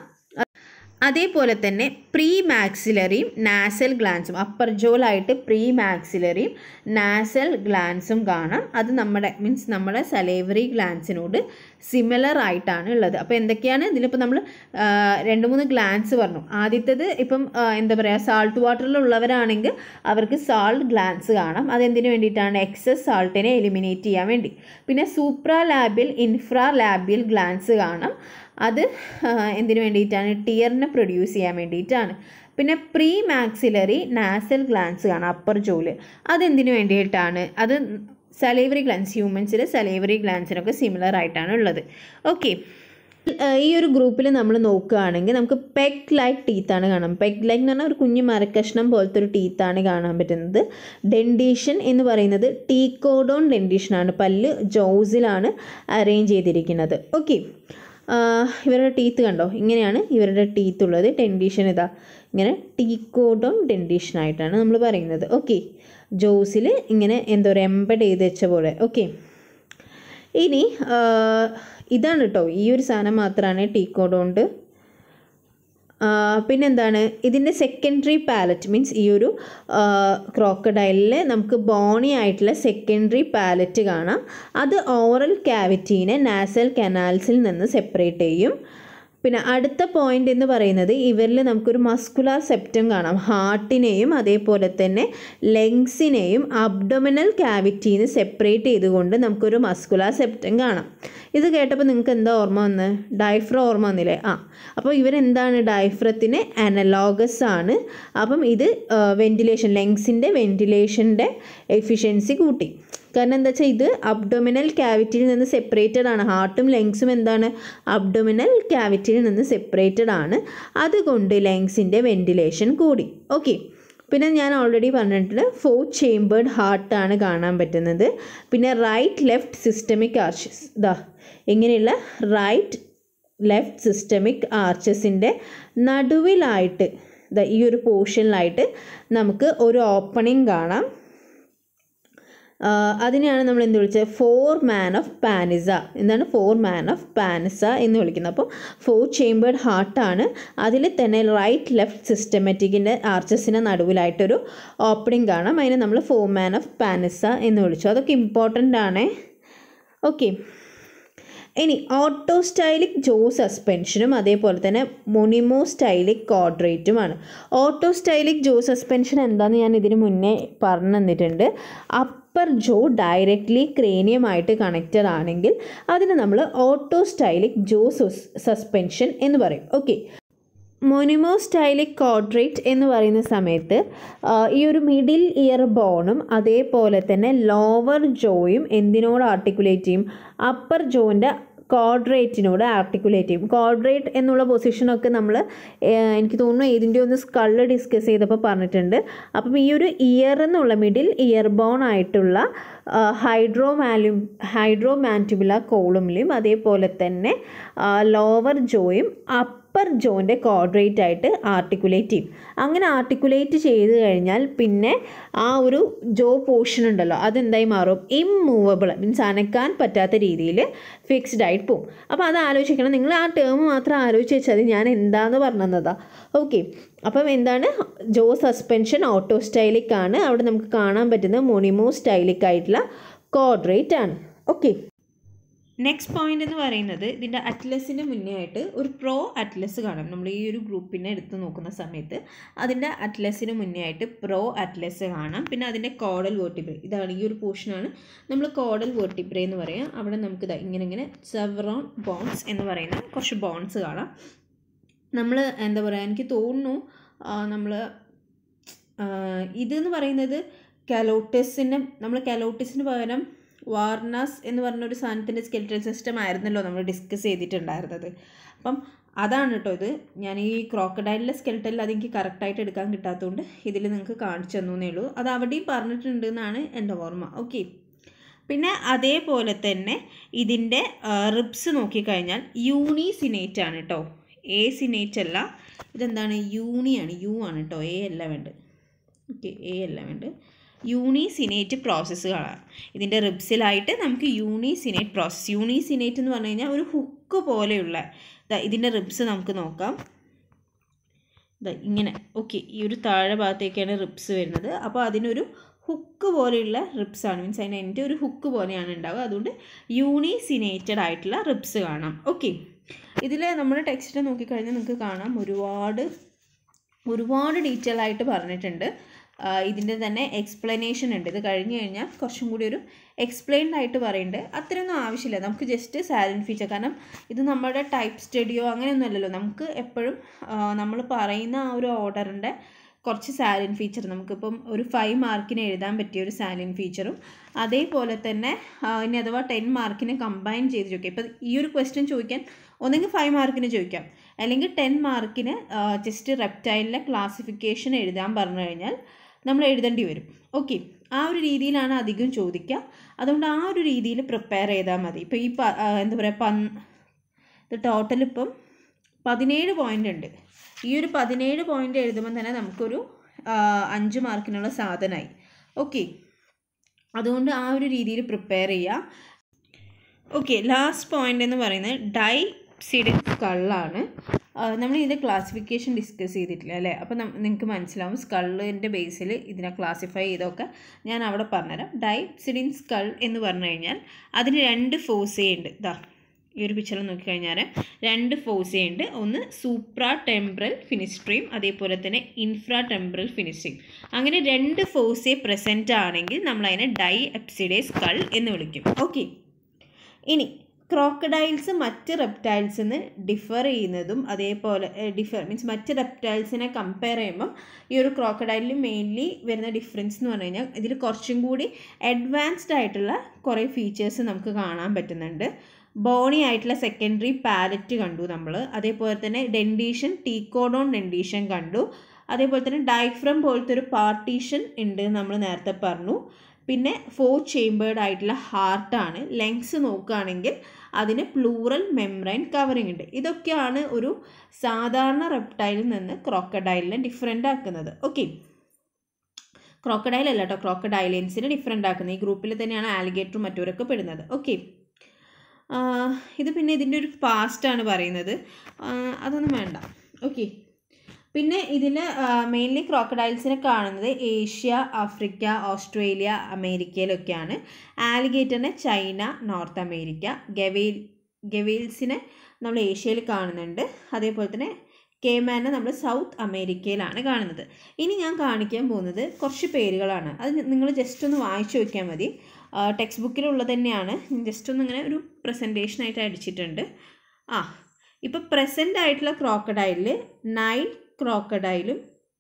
അതേപോലെ തന്നെ പ്രീ മാക്സിലറിയും നാസൽ ഗ്ലാൻസും അപ്പർ ജോലായിട്ട് പ്രീ മാക്സിലറിയും നാസൽ ഗ്ലാൻസും കാണാം അത് നമ്മുടെ മീൻസ് നമ്മുടെ സലേവറി ഗ്ലാൻസിനോട് സിമിലർ ആയിട്ടാണ് ഉള്ളത് അപ്പോൾ എന്തൊക്കെയാണ് ഇതിലിപ്പോൾ നമ്മൾ രണ്ട് മൂന്ന് ഗ്ലാൻസ് പറഞ്ഞു ആദ്യത്തേത് ഇപ്പം എന്താ പറയുക സാൾട്ട് വാട്ടറിലുള്ളവരാണെങ്കിൽ അവർക്ക് സാൾട്ട് ഗ്ലാൻസ് കാണാം അതെന്തിനു വേണ്ടിയിട്ടാണ് എക്സസ് സാൾട്ടിനെ എലിമിനേറ്റ് ചെയ്യാൻ വേണ്ടി പിന്നെ സൂപ്രാ ലാബിൽ ഇൻഫ്രാ ലാബിൽ ഗ്ലാൻസ് കാണാം അത് എന്തിനു വേണ്ടിയിട്ടാണ് ടിയറിനെ പ്രൊഡ്യൂസ് ചെയ്യാൻ വേണ്ടിയിട്ടാണ് പിന്നെ പ്രീ മാക്സിലറി നാസൽ ഗ്ലാൻസ് കാണാം അപ്പർ ജോല് അതെന്തിനു വേണ്ടിയിട്ടാണ് അത് സലേവറി ഗ്ലാൻസ് ഹ്യൂമൻസിൽ സലേവറി ഗ്ലാൻസിനൊക്കെ സിമിലർ ആയിട്ടാണ് ഉള്ളത് ഓക്കെ ഈ ഒരു ഗ്രൂപ്പിൽ നമ്മൾ നോക്കുകയാണെങ്കിൽ നമുക്ക് പെഗ് ലൈക്ക് ടീത്താണ് കാണാം പെഗ് ലൈക്ക് എന്ന് പറഞ്ഞാൽ ഒരു കുഞ്ഞു മരക്കഷ്ണം പോലത്തെ ഒരു ടീത്താണ് കാണാൻ പറ്റുന്നത് ഡെൻഡീഷൻ എന്ന് പറയുന്നത് ടീക്കോഡോൺ ഡെൻഡീഷനാണ് പല്ല് ജോസിലാണ് അറേഞ്ച് ചെയ്തിരിക്കുന്നത് ഓക്കെ ഇവരുടെ ടീത്ത് കണ്ടോ ഇങ്ങനെയാണ് ഇവരുടെ ടീത്ത് ഉള്ളത് ഡെൻഡീഷൻ ഇതാ ഇങ്ങനെ ടീക്കോഡോൺ ഡെൻഡീഷൻ ആയിട്ടാണ് നമ്മൾ പറയുന്നത് ഓക്കെ ജോസിൽ ഇങ്ങനെ എന്താ പറയുക എംബഡ് ചെയ്ത് വെച്ച പോലെ ഓക്കെ ഇനി ഇതാണ് കേട്ടോ ഈ ഒരു സാധനം മാത്രമാണ് ടീക്കോഡോണ്ട് പിന്നെന്താണ് ഇതിൻ്റെ സെക്കൻഡറി പാലറ്റ് മീൻസ് ഈ ഒരു ക്രോക്കഡൈലിൽ നമുക്ക് ബോണി ആയിട്ടുള്ള സെക്കൻഡറി പാലറ്റ് കാണാം അത് ഓറൽ ക്യാവിറ്റീനെ നാസൽ കനാൽസിൽ നിന്ന് സെപ്പറേറ്റ് ചെയ്യും പിന്നെ അടുത്ത പോയിന്റ് എന്ന് പറയുന്നത് ഇവരിൽ നമുക്കൊരു മസ്കുലാർ സെപ്റ്റം കാണാം ഹാർട്ടിനെയും അതേപോലെ തന്നെ ലെങ്സിനെയും അബ്ഡോമിനൽ ക്യാവിറ്റീന്ന് സെപ്പറേറ്റ് ചെയ്തുകൊണ്ട് നമുക്കൊരു മസ്കുലാർ സെപ്റ്റം കാണാം ഇത് കേട്ടപ്പോൾ നിങ്ങൾക്ക് എന്താ ഓർമ്മ വന്ന് ഡൈഫ്ര ഓർമ്മ വന്നില്ലേ ആ അപ്പോൾ ഇവരെന്താണ് ഡൈഫ്രത്തിന് അനലോഗസ് ആണ് അപ്പം ഇത് വെന്റിലേഷൻ ലെങ്സിൻ്റെ വെന്റിലേഷൻ്റെ എഫിഷ്യൻസി കൂട്ടി കാരണം എന്താ വെച്ചാൽ ഇത് അബ്ഡോമിനൽ ക്യാവിറ്റിയിൽ നിന്ന് സെപ്പറേറ്റഡ് ആണ് ഹാർട്ടും ലെങ്സും എന്താണ് അബ്ഡോമിനൽ ക്യാവിറ്റിയിൽ നിന്ന് സെപ്പറേറ്റഡ് ആണ് അതുകൊണ്ട് ലെങ്സിൻ്റെ വെന്റിലേഷൻ കൂടി ഓക്കെ പിന്നെ ഞാൻ ഓൾറെഡി പറഞ്ഞിട്ടുണ്ട് ഫോർ ചേമ്പേർഡ് ഹാർട്ടാണ് കാണാൻ പറ്റുന്നത് പിന്നെ റൈറ്റ് ലെഫ്റ്റ് സിസ്റ്റമിക് ആർച്ചസ് ഇതാ ഇങ്ങനെയുള്ള റൈറ്റ് ലെഫ്റ്റ് സിസ്റ്റമിക് ആർച്ചസിൻ്റെ നടുവിലായിട്ട് ദാ ഈ ഒരു പോർഷനിലായിട്ട് നമുക്ക് ഒരു ഓപ്പണിംഗ് കാണാം ആഹ് അതിനെയാണ് നമ്മൾ എന്ത് വിളിച്ചത് ഫോർ മാൻ ഓഫ് പാനിസ എന്താണ് ഫോർ മാൻ ഓഫ് പാനിസ എന്ന് വിളിക്കുന്നത് അപ്പോൾ ഫോർ ചേമ്പേർഡ് ഹാർട്ടാണ് അതിൽ തന്നെ റൈറ്റ് ലെഫ്റ്റ് സിസ്റ്റമാറ്റിക്കിൻ്റെ ആർച്ചസിന് നടുവിലായിട്ടൊരു ഓപ്പണിംഗ് കാണാം അതിനെ നമ്മൾ ഫോർ മാൻ ഓഫ് പാനിസ എന്ന് വിളിച്ചു അതൊക്കെ ഇമ്പോർട്ടൻ്റ് ആണ് ഓക്കെ ഇനി ഓട്ടോസ്റ്റൈലിക് ജോ സസ്പെൻഷനും അതേപോലെ തന്നെ മൊണിമോസ്റ്റൈലിക് കോഡ്രേറ്റുമാണ് ഓട്ടോസ്റ്റൈലിക് ജോ സസ്പെൻഷൻ എന്താണെന്ന് ഞാൻ ഇതിന് മുന്നേ പറഞ്ഞു തന്നിട്ടുണ്ട് അപ്പർ ജോ ഡയറക്റ്റ്ലി ക്രേനിയമായിട്ട് കണക്റ്റഡ് ആണെങ്കിൽ അതിന് നമ്മൾ ഓട്ടോസ്റ്റൈലിക് ജോ സസ്പെൻഷൻ എന്ന് പറയും ഓക്കെ മൊനിമോസ്റ്റൈലിക് കോഡ്രേറ്റ് എന്ന് പറയുന്ന സമയത്ത് ആ, ഈ ഒരു മിഡിൽ ഇയർ ബോണും അതേപോലെ തന്നെ ലോവർ ജോയും എന്തിനോട് ആർട്ടിക്കുലേറ്റ് ചെയ്യും അപ്പർ ജോയിൻ്റെ കോഡ്രേറ്റിനോട് ആർട്ടിക്കുലേറ്റ് ചെയ്യും കോഡ്രേറ്റ് എന്നുള്ള പൊസിഷനൊക്കെ നമ്മൾ എനിക്ക് തോന്നുന്നു ഏതിൻ്റെ ഒന്ന് സ്കള് ഡിസ്കസ് ചെയ്തപ്പോൾ പറഞ്ഞിട്ടുണ്ട് അപ്പം ഈ ഒരു ഇയർ എന്നുള്ള മിഡിൽ ഇയർ ബോൺ ആയിട്ടുള്ള ഹൈഡ്രോ മാലു ഹൈഡ്രോ മാൻറ്റിബുല കോളുമിലും അതേപോലെ തന്നെ ലോവർ ജോയും അപ്പർ ജോയിൻ്റെ കോഡ്രേറ്റ് ആയിട്ട് ആർട്ടിക്കുലേറ്റ് ചെയ്യും അങ്ങനെ ആർട്ടിക്കുലേറ്റ് ചെയ്ത് കഴിഞ്ഞാൽ പിന്നെ ആ ഒരു ജോ പോർഷൻ ഉണ്ടല്ലോ അതെന്തായി മാറും ഇമ്മൂവബിൾ മീൻസ് അനക്കാൻ പറ്റാത്ത രീതിയിൽ ഫിക്സ്ഡ് ആയിട്ട് പോകും അപ്പോൾ അത് ആലോചിക്കണം നിങ്ങൾ ആ ടേം മാത്രം ആലോചിച്ച് വെച്ചാൽ മതി ഞാൻ എന്താന്ന് പറഞ്ഞതാ ഓക്കെ അപ്പം എന്താണ് ജോ സസ്പെൻഷൻ ഓട്ടോസ്റ്റൈലിക് ആണ് അവിടെ നമുക്ക് കാണാൻ പറ്റുന്ന മൊണിമോ സ്റ്റൈലിക് ആയിട്ടുള്ള കോഡ്രേറ്റ് ആണ് ഓക്കെ നെക്സ്റ്റ് പോയിന്റ് എന്ന് പറയുന്നത് ഇതിൻ്റെ അറ്റ്ലസിന് മുന്നേ ആയിട്ട് ഒരു പ്രോ അറ്റ്ലസ് കാണാം നമ്മൾ ഈ ഒരു ഗ്രൂപ്പിനെ എടുത്ത് നോക്കുന്ന സമയത്ത് അതിൻ്റെ അറ്റ്ലസിന് മുന്നേ ആയിട്ട് പ്രോ അറ്റ്ലസ് കാണാം പിന്നെ അതിൻ്റെ കോഡൽ വേർട്ടിബ്രേ ഇതാണ് ഈ ഒരു പോർഷനാണ് നമ്മൾ കോഡൽ വേർട്ടിബ്രേ എന്ന് പറയാം അവിടെ നമുക്ക് ദാ ഇങ്ങനെ ഇങ്ങനെ സെവറോൺ ബോൺസ് എന്ന് പറയുന്ന കുറച്ച് ബോൺസ് കാണാം നമ്മൾ എന്താ പറയുക എനിക്ക് തോന്നുന്നു നമ്മൾ ഇതെന്ന് പറയുന്നത് കലോട്ടിസിന് നമ്മൾ കലോട്ടിസിന് പകരം വാർണാസ് എന്ന് പറഞ്ഞ ഒരു സാധനത്തിൻ്റെ സ്കെൽറ്റൽ സിസ്റ്റം ആയിരുന്നല്ലോ നമ്മൾ ഡിസ്കസ് ചെയ്തിട്ടുണ്ടായിരുന്നത് അപ്പം അതാണ് കേട്ടോ ഇത് ഞാൻ ഈ ക്രോക്കഡൈലിലെ സ്കെൽറ്റലിൽ അതെനിക്ക് കറക്റ്റായിട്ട് എടുക്കാൻ കിട്ടാത്തതുകൊണ്ട് ഇതിൽ നിങ്ങൾക്ക് കാണിച്ചു തന്നേ ഉള്ളൂ അത് അവിടെയും പറഞ്ഞിട്ടുണ്ട് എന്നാണ് എൻ്റെ ഓർമ്മ ഓക്കെ പിന്നെ അതേപോലെ തന്നെ ഇതിൻ്റെ റിബ്സ് നോക്കിക്കഴിഞ്ഞാൽ യൂണി സിനേറ്റ് ആണ് കേട്ടോ എ സിനേറ്റ് അല്ല ഇതെന്താണ് യൂണിയാണ് യു ആണ് കേട്ടോ എ അല്ല വേണ്ടത് ഓക്കെ എ അല്ല വേണ്ടത് യൂണിസിനേറ്റ് പ്രോസസ്സ് കാണാം ഇതിൻ്റെ റിബ്സിലായിട്ട് നമുക്ക് യൂണിസിനേറ്റ് പ്രോസസ്സ് യൂണിസിനേറ്റ് എന്ന് പറഞ്ഞു കഴിഞ്ഞാൽ ഒരു ഹുക്ക് പോലെയുള്ള ദാ ഇതിൻ്റെ റിബ്സ് നമുക്ക് നോക്കാം ദാ ഇങ്ങനെ ഓക്കെ ഈ ഒരു താഴെ ഭാഗത്തേക്കാണ് റിബ്സ് വരുന്നത് അപ്പോൾ അതിനൊരു ഹുക്ക് പോലെയുള്ള റിബ്സ് ആണ് മീൻസ് അതിൻ്റെ എൻ്റെ ഒരു ഹുക്ക് പോലെയാണ് ഉണ്ടാവുക അതുകൊണ്ട് യൂണിസിനേറ്റഡ് ആയിട്ടുള്ള റിബ്സ് കാണാം ഓക്കെ ഇതിൽ നമ്മുടെ ടെക്സ്റ്റ് നോക്കിക്കഴിഞ്ഞാൽ നിങ്ങൾക്ക് കാണാം ഒരുപാട് ഒരുപാട് ഡീറ്റെയിൽ ആയിട്ട് പറഞ്ഞിട്ടുണ്ട് ഇതിൻ്റെ തന്നെ എക്സ്പ്ലനേഷൻ ഉണ്ട് ഇത് കഴിഞ്ഞ് കഴിഞ്ഞാൽ കുറച്ചും കൂടി ഒരു എക്സ്പ്ലെയിൻഡ് ആയിട്ട് പറയുന്നുണ്ട് അത്രയൊന്നും ആവശ്യമില്ല നമുക്ക് ജസ്റ്റ് സാലൻ ഫീച്ചർ കാരണം ഇത് നമ്മുടെ ടൈപ്പ് സ്റ്റഡിയോ അങ്ങനെയൊന്നും അല്ലല്ലോ നമുക്ക് എപ്പോഴും നമ്മൾ പറയുന്ന ആ ഒരു ഓർഡറിൻ്റെ കുറച്ച് സാലിൻ ഫീച്ചർ നമുക്കിപ്പം ഒരു ഫൈവ് മാർക്കിന് എഴുതാൻ പറ്റിയ ഒരു സാലിൻ ഫീച്ചറും അതേപോലെ തന്നെ ഇനി അഥവാ ടെൻ മാർക്കിന് കമ്പൈൻ ചെയ്ത് ചോദിക്കാം ഇപ്പം ഈ ഒരു ക്വസ്റ്റ്യൻ ചോദിക്കാൻ ഒന്നെങ്കിൽ ഫൈവ് മാർക്കിന് ചോദിക്കാം അല്ലെങ്കിൽ ടെൻ മാർക്കിന് ജസ്റ്റ് റെപ്റ്റൈലിലെ ക്ലാസിഫിക്കേഷൻ എഴുതാൻ പറഞ്ഞു കഴിഞ്ഞാൽ നമ്മൾ എഴുതേണ്ടി വരും ഓക്കെ ആ ഒരു രീതിയിലാണ് അധികം ചോദിക്കുക അതുകൊണ്ട് ആ ഒരു രീതിയിൽ പ്രിപ്പയർ ചെയ്താൽ മതി ഇപ്പോൾ ഈ പ എന്താ പറയുക പൻ ഇത് ടോട്ടൽ ഇപ്പം പതിനേഴ് പോയിൻ്റ് ഉണ്ട് ഈ ഒരു പതിനേഴ് പോയിൻ്റ് എഴുതുമ്പോൾ തന്നെ നമുക്കൊരു അഞ്ച് മാർക്കിനുള്ള സാധനമായി ഓക്കെ അതുകൊണ്ട് ആ ഒരു രീതിയിൽ പ്രിപ്പയർ ചെയ്യുക ഓക്കെ ലാസ്റ്റ് പോയിൻ്റ് എന്ന് പറയുന്നത് ഡൈ സിഡിൻ സ്കള്ളാണ് നമ്മൾ ഇതിൻ്റെ ക്ലാസിഫിക്കേഷൻ ഡിസ്കസ് ചെയ്തിട്ടില്ല അല്ലേ അപ്പോൾ നിങ്ങൾക്ക് മനസ്സിലാവും സ്കള്ളിൻ്റെ ബേസിൽ ഇതിനെ ക്ലാസിഫൈ ചെയ്തൊക്കെ ഞാൻ അവിടെ പറഞ്ഞുതരാം ഡൈപ്സിഡിൻ സ്കൾ എന്ന് പറഞ്ഞു കഴിഞ്ഞാൽ അതിന് രണ്ട് ഫോസേ ഉണ്ട് ഇതാ ഈ ഒരു പിക്ചറിൽ നോക്കിക്കഴിഞ്ഞാൽ രണ്ട് ഫോസേ ഉണ്ട് ഒന്ന് സൂപ്രാ ടെമ്പറൽ ഫിനിസ്ട്രീം അതേപോലെ തന്നെ ഇൻഫ്രാ ടെമ്പറൽ ഫിനിസ്ട്രീം അങ്ങനെ രണ്ട് ഫോസേ പ്രസൻറ്റ് ആണെങ്കിൽ നമ്മൾ അതിനെ ഡൈ എപ്സിഡേ സ്കൾ എന്ന് വിളിക്കും ഓക്കെ ഇനി ക്രോക്കഡൈൽസ് മറ്റ് റെപ്റ്റൈൽസിൽ നിന്ന് ഡിഫർ ചെയ്യുന്നതും അതേപോലെ ഡിഫർ മീൻസ് മറ്റ് റെപ്റ്റൈൽസിനെ കമ്പയർ ചെയ്യുമ്പം ഈ ഒരു ക്രോക്കഡൈലിൽ മെയിൻലി വരുന്ന ഡിഫറൻസ് എന്ന് പറഞ്ഞു കഴിഞ്ഞാൽ ഇതിൽ കുറച്ചും കൂടി അഡ്വാൻസ്ഡ് ആയിട്ടുള്ള കുറേ ഫീച്ചേഴ്സ് നമുക്ക് കാണാൻ പറ്റുന്നുണ്ട് ബോണി ആയിട്ടുള്ള സെക്കൻഡറി പാലറ്റ് കണ്ടു നമ്മൾ അതേപോലെ തന്നെ ഡെൻഡീഷൻ ടീക്കോഡോൺ ഡെൻഡീഷൻ കണ്ടു അതേപോലെ തന്നെ ഡയഫ്രം പോലത്തെ ഒരു പാർട്ടീഷൻ ഉണ്ട് നമ്മൾ നേരത്തെ പറഞ്ഞു പിന്നെ ഫോർ ചേമ്പേർഡ് ആയിട്ടുള്ള ഹാർട്ടാണ് ലെങ്സ് നോക്കുകയാണെങ്കിൽ അതിന് പ്ലൂറൽ മെംബ്രൈൻ കവറിങ് ഉണ്ട് ഇതൊക്കെയാണ് ഒരു സാധാരണ റെപ്റ്റൈലിൽ നിന്ന് ക്രോക്കഡൈലിനെ ഡിഫറെൻ്റ് ആക്കുന്നത് ഓക്കെ ക്രോക്കഡൈൽ അല്ല കേട്ടോ ക്രോക്കഡൈലൻസിനെ ഡിഫറെൻ്റ് ആക്കുന്നത് ഈ ഗ്രൂപ്പിൽ തന്നെയാണ് ആലിഗേറ്ററും മറ്റവരൊക്കെ പെടുന്നത് ഓക്കെ ഇത് പിന്നെ ഇതിൻ്റെ ഒരു പാസ്റ്റാണ് പറയുന്നത് അതൊന്നും വേണ്ട ഓക്കെ പിന്നെ ഇതിൽ മെയിൻലി ക്രോക്കഡൈൽസിനെ കാണുന്നത് ഏഷ്യ ആഫ്രിക്ക ഓസ്ട്രേലിയ അമേരിക്കയിലൊക്കെയാണ് ആലിഗേറ്ററിനെ ചൈന നോർത്ത് അമേരിക്ക ഗവെയിൽ ഗവെയിൽസിനെ നമ്മൾ ഏഷ്യയിൽ കാണുന്നുണ്ട് അതേപോലെ തന്നെ കേമാനെ നമ്മൾ സൗത്ത് അമേരിക്കയിലാണ് കാണുന്നത് ഇനി ഞാൻ കാണിക്കാൻ പോകുന്നത് കുറച്ച് പേരുകളാണ് അത് നിങ്ങൾ ജസ്റ്റ് ഒന്ന് വായിച്ചു നോക്കിയാൽ മതി ടെക്സ്റ്റ് ബുക്കിലുള്ളത് തന്നെയാണ് ജസ്റ്റ് ഒന്ന് ഇങ്ങനെ ഒരു പ്രസൻറ്റേഷനായിട്ട് അടിച്ചിട്ടുണ്ട് ആ ഇപ്പോൾ പ്രസൻ്റ് ആയിട്ടുള്ള ക്രോക്കഡൈലിൽ നൈൽ ക്രോക്കഡൈലും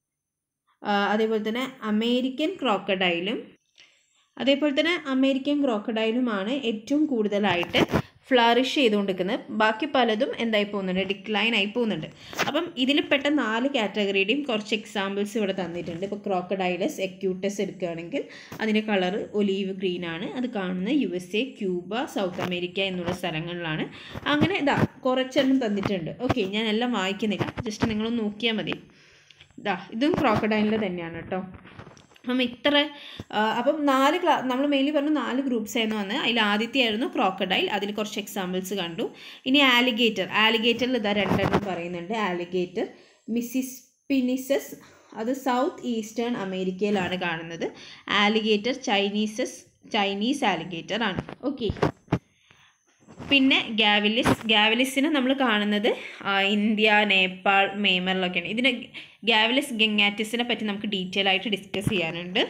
അതേപോലെ തന്നെ അമേരിക്കൻ ക്രോക്കഡൈലും അതേപോലെ തന്നെ അമേരിക്കൻ ക്രോക്കഡൈലുമാണ് ഏറ്റവും കൂടുതലായിട്ട് ഫ്ലറിഷ് ചെയ്തുകൊണ്ടിരിക്കുന്നത് ബാക്കി പലതും എന്തായി പോകുന്നുണ്ട് ഡിക്ലൈൻ ആയി പോകുന്നുണ്ട് അപ്പം ഇതിൽ പെട്ട നാല് കാറ്റഗറിയുടെയും കുറച്ച് എക്സാമ്പിൾസ് ഇവിടെ തന്നിട്ടുണ്ട് ഇപ്പോൾ ക്രോക്കഡൈലസ് എക്യൂട്ടസ് എടുക്കുകയാണെങ്കിൽ അതിൻ്റെ കളർ ഒലീവ് ഗ്രീൻ ആണ് അത് കാണുന്നത് U S A Cuba South America എന്നുള്ള സ്ഥലങ്ങളിലാണ് അങ്ങനെ ഇതാ കുറച്ചെണ്ണം തന്നിട്ടുണ്ട് ഓക്കെ ഞാൻ എല്ലാം വായിക്കുന്നില്ല ജസ്റ്റ് നിങ്ങളൊന്ന് നോക്കിയാൽ മതി ഇതാ ഇതും ക്രോക്കഡൈലിൻ്റെ തന്നെയാണ് കേട്ടോ അപ്പം ഇത്ര അപ്പം നാല് ക്ലാ നമ്മൾ മെയിൻലി പറഞ്ഞു നാല് ഗ്രൂപ്പ്സ് ആയിരുന്നു വന്ന് അതിൽ ആദ്യത്തെ ആയിരുന്നു ക്രോക്കഡൈൽ അതിൽ കുറച്ച് എക്സാമ്പിൾസ് കണ്ടു ഇനി ആലിഗേറ്റർ ആലിഗേറ്ററിൽ ഇതാ രണ്ടെണ്ണം പറയുന്നുണ്ട് ആലിഗേറ്റർ മിസിസ്പിനിസസ് അത് സൗത്ത് ഈസ്റ്റേൺ അമേരിക്കയിലാണ് കാണുന്നത് ആലിഗേറ്റർ ചൈനീസസ് ചൈനീസ് ആലിഗേറ്റർ ആണ് ഓക്കെ പിന്നെ ഗാവിലിസ് ഗാവിലിസിനെ നമ്മൾ കാണുന്നത് ഇന്ത്യ നേപ്പാൾ മേമറിലൊക്കെയാണ് ഇതിന് ഗാവിലിസ് ഗംഗാറ്റിസിനെ പറ്റി നമുക്ക് ഡീറ്റെയിൽ ആയിട്ട് ഡിസ്കസ് ചെയ്യാനുണ്ട്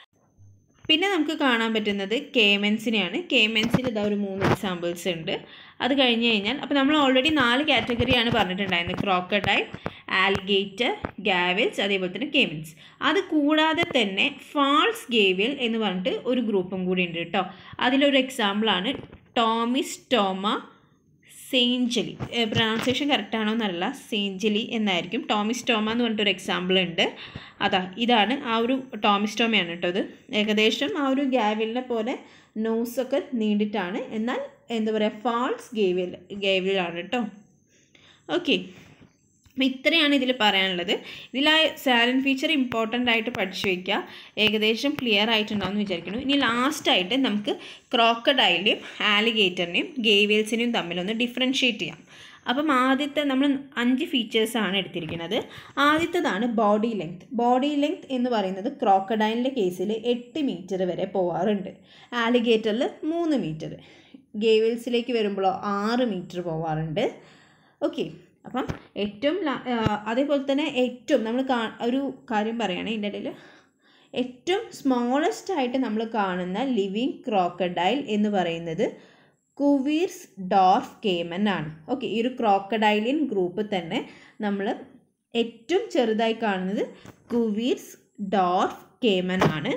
പിന്നെ നമുക്ക് കാണാൻ പറ്റുന്നത് കേമെൻസിനെയാണ് കേമെൻസിൽ ഇതാ ഒരു മൂന്ന് എക്സാമ്പിൾസ് ഉണ്ട് അത് കഴിഞ്ഞ് കഴിഞ്ഞാൽ അപ്പോൾ നമ്മൾ ഓൾറെഡി നാല് കാറ്റഗറിയാണ് പറഞ്ഞിട്ടുണ്ടായിരുന്നത് ക്രോക്കഡൈൽ ആൽഗേറ്റർ ഗാവിൽസ് അതേപോലെ തന്നെ കേമിൻസ് അത് കൂടാതെ തന്നെ ഫാൾസ് ഗേവിയൽ എന്ന് പറഞ്ഞിട്ട് ഒരു ഗ്രൂപ്പും കൂടി ഉണ്ട് കേട്ടോ അതിലൊരു എക്സാമ്പിളാണ് ടോമിസ് ടോമ സെയിഞ്ചലി പ്രൊനൗൺസിയേഷൻ കറക്റ്റ് ആണോ എന്നല്ല സെയിഞ്ചലി എന്നായിരിക്കും ടോമിസ് ടോമ എന്ന് പറഞ്ഞിട്ടൊരു എക്സാമ്പിൾ ഉണ്ട് അതാ ഇതാണ് ആ ഒരു ടോമിസ് ടോമയാണ് കേട്ടോ ഇത് ഏകദേശം ആ ഒരു ഗാവിലിനെ പോലെ നോസൊക്കെ നീണ്ടിട്ടാണ് എന്നാൽ എന്താ പറയുക ഫാൾസ് ഗേവിയൽ ഗേവിയലാണ് കേട്ടോ ഓക്കെ അപ്പം ഇത്രയാണ് ഇതിൽ പറയാനുള്ളത് ഇതിൽ ആ സാലൻ ഫീച്ചർ ഇമ്പോർട്ടൻ്റ് ആയിട്ട് പഠിച്ചു വയ്ക്കുക ഏകദേശം ക്ലിയർ ആയിട്ടുണ്ടാവുമെന്ന് വിചാരിക്കുന്നു ഇനി ലാസ്റ്റായിട്ട് നമുക്ക് ക്രോക്കഡൈലിനെയും ആലിഗേറ്ററിനെയും ഗേവിയൽസിനെയും തമ്മിലൊന്ന് ഡിഫറൻഷ്യേറ്റ് ചെയ്യാം അപ്പം ആദ്യത്തെ നമ്മൾ അഞ്ച് ഫീച്ചേഴ്സാണ് എടുത്തിരിക്കുന്നത് ആദ്യത്തേതാണ് ബോഡി ലെങ്ത് ബോഡി ലെങ്ത് എന്ന് പറയുന്നത് ക്രോക്കഡൈലിൻ്റെ കേസിൽ എട്ട് മീറ്റർ വരെ പോവാറുണ്ട് ആലിഗേറ്ററിൽ മൂന്ന് മീറ്റർ ഗേവിയൽസിലേക്ക് വരുമ്പോഴോ ആറ് മീറ്റർ പോവാറുണ്ട് ഓക്കെ അപ്പം ഏറ്റവും അതേപോലെ തന്നെ ഏറ്റവും നമ്മൾ കാ ഒരു കാര്യം പറയുകയാണ് ഇതിൻ്റെ ഇടയിൽ ഏറ്റവും സ്മോളസ്റ്റ് ആയിട്ട് നമ്മൾ കാണുന്ന ലിവിങ് ക്രോക്കഡൈൽ എന്ന് പറയുന്നത് കുവീർസ് ഡോർഫ് കേമൻ ആണ് ഓക്കെ ഈ ഒരു ക്രോക്കഡൈലിയൻ ഗ്രൂപ്പ് തന്നെ നമ്മൾ ഏറ്റവും ചെറുതായി കാണുന്നത് കുവീർസ് ഡോർഫ് കേമൻ ആണ്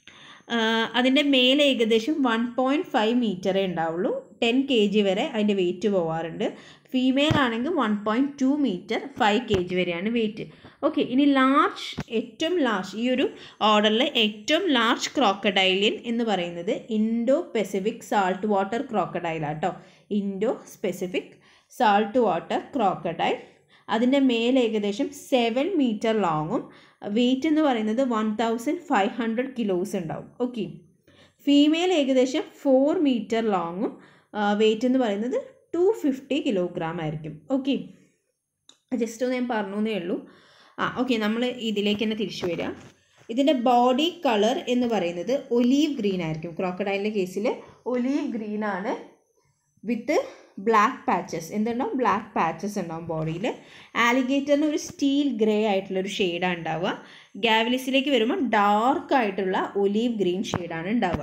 അതിൻ്റെ മേലെ ഏകദേശം വൺ പോയിൻറ്റ് ഫൈവ് മീറ്ററേ ഉണ്ടാവുള്ളൂ ടെൻ കെ ജി വരെ അതിൻ്റെ വെയിറ്റ് പോവാറുണ്ട് ഫീമെയിൽ ആണെങ്കിൽ one point two metre five K G വരെയാണ് വെയിറ്റ് ഓക്കെ ഇനി ലാർജ് ഏറ്റവും ലാർജ് ഈ ഒരു ഓർഡറിൽ ഏറ്റവും ലാർജ് ക്രോക്കഡൈലിയൻ എന്ന് പറയുന്നത് ഇൻഡോ പെസിഫിക് സാൾട്ട് വാട്ടർ ക്രോക്കഡൈലാട്ടോ Indo specific salt water crocodile അതിൻ്റെ മേലെ ഏകദേശം സെവൻ മീറ്റർ ലോങ്ങും വെയിറ്റ് എന്ന് പറയുന്നത് one thousand five hundred kilos ഉണ്ടാവും ഓക്കെ ഫീമെയിൽ ഏകദേശം ഫോർ മീറ്റർ ലോങ്ങും വെയിറ്റ് എന്ന് പറയുന്നത് ടു ഫിഫ്റ്റി കിലോഗ്രാം ആയിരിക്കും ഓക്കെ ജസ്റ്റ് ഒന്ന് ഞാൻ പറഞ്ഞേ ഉള്ളൂ ആ ഓക്കെ നമ്മൾ ഇതിലേക്ക് തന്നെ തിരിച്ചു വരിക ഇതിൻ്റെ ബോഡി കളർ എന്ന് പറയുന്നത് ഒലീവ് ഗ്രീൻ ആയിരിക്കും ക്രോക്കഡൈലിൻ്റെ കേസിൽ ഒലീവ് ഗ്രീൻ ആണ് വിത്ത് ബ്ലാക്ക് പാച്ചസ് എന്തുണ്ടാവും ബ്ലാക്ക് പാച്ചസ് ഉണ്ടാവും ബോഡിയിൽ ആലിഗേറ്ററിന് ഒരു സ്റ്റീൽ ഗ്രേ ആയിട്ടുള്ള ഒരു ഷെയ്ഡാണ് ഉണ്ടാവുക ഗാവലിസിലേക്ക് വരുമ്പോൾ ഡാർക്ക് ആയിട്ടുള്ള ഒലീവ് ഗ്രീൻ ഷെയ്ഡാണ് ഉണ്ടാവുക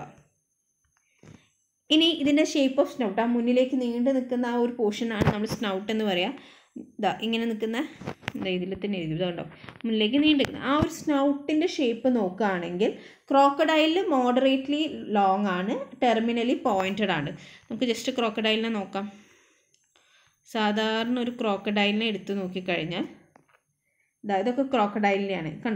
ഇനി ഇതിൻ്റെ ഷേപ്പ് ഓഫ് സ്നൗട്ട് ആ മുന്നിലേക്ക് നീണ്ടു നിൽക്കുന്ന ആ ഒരു പോർഷനാണ് നമ്മൾ സ്നൗട്ട് എന്ന് പറയുക ഇതാ ഇങ്ങനെ നിൽക്കുന്ന എന്താ ഇതിൽ തന്നെ എഴുതി ഇതുണ്ടോ മുന്നിലേക്ക് നീണ്ടു നിൽക്കുന്ന ആ ഒരു സ്നൗട്ടിൻ്റെ ഷേപ്പ് നോക്കുകയാണെങ്കിൽ ക്രോക്കഡൈലിൽ മോഡറേറ്റ്ലി ലോങ് ആണ് ടെർമിനലി പോയിൻറ്റഡ് ആണ് നമുക്ക് ജസ്റ്റ് ക്രോക്കഡൈലിനെ നോക്കാം സാധാരണ ഒരു ക്രോക്കഡൈലിനെ എടുത്ത് നോക്കിക്കഴിഞ്ഞാൽ ഇതാ ഇതൊക്കെ ക്രോക്കഡൈലിനെയാണ് കണ്ടോ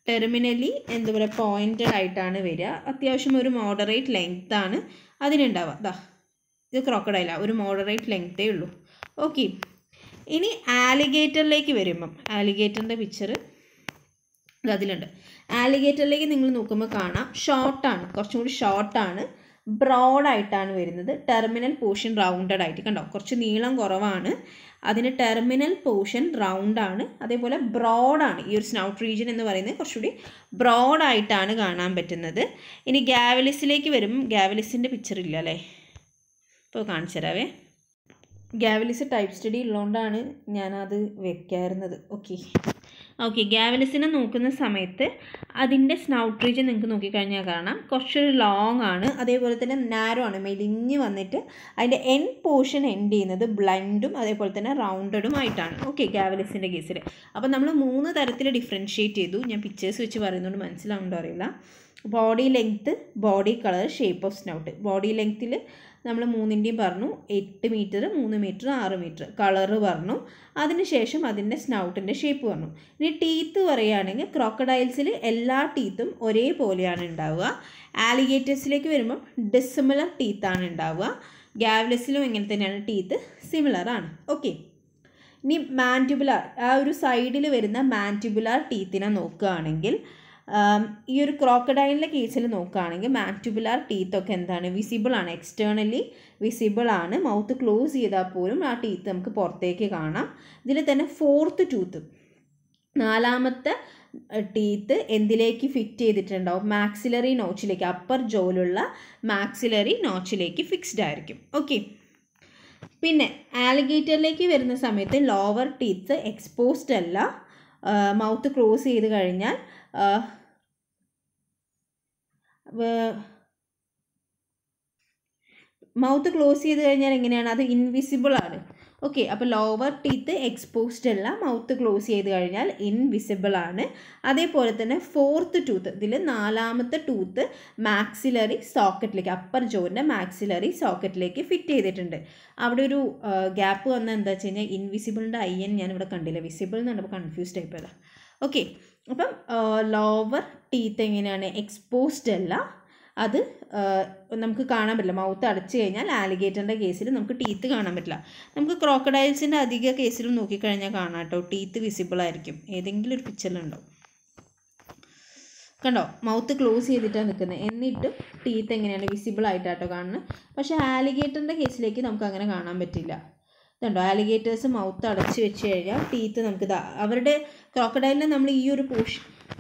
ടെർമിനലി എന്താ പറയുക പോയിൻറ്റഡ് ആയിട്ടാണ് വരിക അത്യാവശ്യം ഒരു മോഡറേറ്റ് ലെങ്ത് ആണ് അതിനുണ്ടാവുക ദാ ഇത് ക്രോക്കഡൈല ഒരു മോഡറേറ്റ് ലെങ്തേ ഉള്ളൂ ഓക്കെ ഇനി ആലിഗേറ്ററിലേക്ക് വരുമ്പം ആലിഗേറ്ററിൻ്റെ പിക്ചർ അതിലുണ്ട് ആലിഗേറ്ററിലേക്ക് നിങ്ങൾ നോക്കുമ്പോൾ കാണാം ഷോർട്ടാണ് കുറച്ചും കൂടി ഷോർട്ടാണ് ബ്രോഡായിട്ടാണ് വരുന്നത് ടെർമിനൽ പോർഷൻ റൗണ്ടഡ് ആയിട്ട് കണ്ടോ കുറച്ച് നീളം കുറവാണ് അതിന് ടെർമിനൽ പോർഷൻ റൗണ്ടാണ് അതേപോലെ ബ്രോഡാണ് ഈ ഒരു സ്നൗട്ട് റീജിയൻ എന്ന് പറയുന്നത് കുറച്ചുകൂടി ബ്രോഡായിട്ടാണ് കാണാൻ പറ്റുന്നത് ഇനി ഗാവലിസിലേക്ക് വരും ഗാവലിസിൻ്റെ പിക്ചർ ഇല്ല അല്ലേ ഇപ്പോൾ കാണിച്ചു തരാവേ ഗാവലിസ് ടൈപ്പ് സ്റ്റഡി ഉള്ളതുകൊണ്ടാണ് ഞാനത് വെക്കാറുന്നത് ഓക്കെ ഓക്കെ ഗാവലിസിനെ നോക്കുന്ന സമയത്ത് അതിൻ്റെ സ്നൗട്ട് റീജിയൻ നിങ്ങൾക്ക് നോക്കിക്കഴിഞ്ഞാൽ കാണാം കുറച്ചൊരു ലോങ് ആണ് അതേപോലെ തന്നെ നാരോ ആണ് മെലിഞ്ഞ് വന്നിട്ട് അതിൻ്റെ എൻ പോർഷൻ എൻഡ് ചെയ്യുന്നത് ബ്ലൻഡും അതേപോലെ തന്നെ റൗണ്ടഡും ആയിട്ടാണ് ഓക്കെ ഗാവലിസിൻ്റെ കേസിൽ അപ്പോൾ നമ്മൾ മൂന്ന് തരത്തിൽ ഡിഫറൻഷ്യേറ്റ് ചെയ്തു ഞാൻ പിക്ചേഴ്സ് വെച്ച് പറയുന്നതുകൊണ്ട് മനസ്സിലാവുണ്ടോ അറിയില്ല body length body colour shape of snout body ലെങ്ത്തിൽ നമ്മൾ മൂന്നിൻ്റെയും പറഞ്ഞു എട്ട് മീറ്റർ മൂന്ന് മീറ്റർ ആറ് മീറ്റർ കളറ് പറഞ്ഞു അതിനുശേഷം അതിൻ്റെ സ്നൗട്ടിൻ്റെ ഷേപ്പ് പറഞ്ഞു ഇനി ടീത്ത് പറയുകയാണെങ്കിൽ ക്രോക്കഡൈൽസിൽ എല്ലാ ടീത്തും ഒരേപോലെയാണ് ഉണ്ടാവുക ആലിഗേറ്റേഴ്സിലേക്ക് വരുമ്പം ഡിസിമിലർ ടീത്താണ് ഉണ്ടാവുക ഗാവ്ലസിലും ഇങ്ങനെ തന്നെയാണ് ടീത്ത് സിമിലർ ആണ് ഓക്കെ ഇനി മാൻറ്റിബുലാർ ആ ഒരു സൈഡിൽ വരുന്ന മാൻറ്റിബുലാർ ടീത്തിനെ നോക്കുകയാണെങ്കിൽ ഈ ഒരു ക്രോക്കഡൈലിൻ്റെ കേസിൽ നോക്കുകയാണെങ്കിൽ മാൻറ്റുബുലാർ ടീത്തൊക്കെ എന്താണ് വിസിബിൾ ആണ് എക്സ്റ്റേണലി വിസിബിൾ ആണ് മൗത്ത് ക്ലോസ് ചെയ്താൽ പോലും ആ ടീത്ത് നമുക്ക് പുറത്തേക്ക് കാണാം ഇതിൽ തന്നെ ഫോർത്ത് ടൂത്ത് നാലാമത്തെ ടീത്ത് എന്തിലേക്ക് ഫിറ്റ് ചെയ്തിട്ടുണ്ടാവും മാക്സിലറി നോച്ചിലേക്ക് അപ്പർ ജോലുള്ള മാക്സിലറി നോച്ചിലേക്ക് ഫിക്സ്ഡ് ആയിരിക്കും ഓക്കെ പിന്നെ ആലിഗേറ്ററിലേക്ക് വരുന്ന സമയത്ത് ലോവർ ടീത്ത് എക്സ്പോസ്ഡ് അല്ല മൗത്ത് ക്ലോസ് ചെയ്ത് കഴിഞ്ഞാൽ മൗത്ത് ക്ലോസ് ചെയ്ത് കഴിഞ്ഞാൽ എങ്ങനെയാണ് അത് ഇൻവിസിബിൾ ആണ് ഓക്കെ അപ്പോൾ ലോവർ ടീത്ത് എക്സ്പോസ്ഡ് അല്ല മൗത്ത് ക്ലോസ് ചെയ്ത് കഴിഞ്ഞാൽ ഇൻവിസിബിൾ ആണ് അതേപോലെ തന്നെ ഫോർത്ത് ടൂത്ത് ഇതിൽ നാലാമത്തെ ടൂത്ത് മാക്സിലറി സോക്കറ്റിലേക്ക് അപ്പർ ജോറിൻ്റെ മാക്സിലറി സോക്കറ്റിലേക്ക് ഫിറ്റ് ചെയ്തിട്ടുണ്ട് അവിടെ ഒരു ഗ്യാപ്പ് വന്ന എന്താ വെച്ച് കഴിഞ്ഞാൽ ഇൻവിസിബിളിൻ്റെ ഐ എൻ ഞാനിവിടെ കണ്ടില്ല വിസിബിൾ എന്ന് കണ്ടപ്പോൾ കൺഫ്യൂസ്ഡ് ആയിപ്പോയതാ ഓക്കെ അപ്പം ലോവർ ടീത്ത് എങ്ങനെയാണ് എക്സ്പോസ്ഡ് അല്ല അത് നമുക്ക് കാണാൻ പറ്റില്ല മൗത്ത് അടച്ചു കഴിഞ്ഞാൽ ആലിഗേറ്ററിൻ്റെ കേസിൽ നമുക്ക് ടീത്ത് കാണാൻ പറ്റില്ല നമുക്ക് ക്രോക്കഡൈൽസിൻ്റെ അധിക കേസിലും നോക്കിക്കഴിഞ്ഞാൽ കാണാം കേട്ടോ ടീത്ത് വിസിബിൾ ആയിരിക്കും ഏതെങ്കിലും ഒരു പിക്ചറിലുണ്ടാവും കണ്ടോ മൗത്ത് ക്ലോസ് ചെയ്തിട്ടാണ് നിൽക്കുന്നത് എന്നിട്ടും ടീത്ത് എങ്ങനെയാണ് വിസിബിൾ ആയിട്ടാട്ടോ കാണുന്നത് പക്ഷേ ആലിഗേറ്ററിൻ്റെ കേസിലേക്ക് നമുക്ക് അങ്ങനെ കാണാൻ പറ്റില്ല ഇതുണ്ടോ ആലിഗേറ്റേഴ്സ് മൗത്ത് അടച്ച് വെച്ച് കഴിഞ്ഞാൽ ടീത്ത് നമുക്ക് ഇതാ അവരുടെ ക്രോക്കഡൈലിനെ നമ്മൾ ഈ ഒരു പോർഷൻ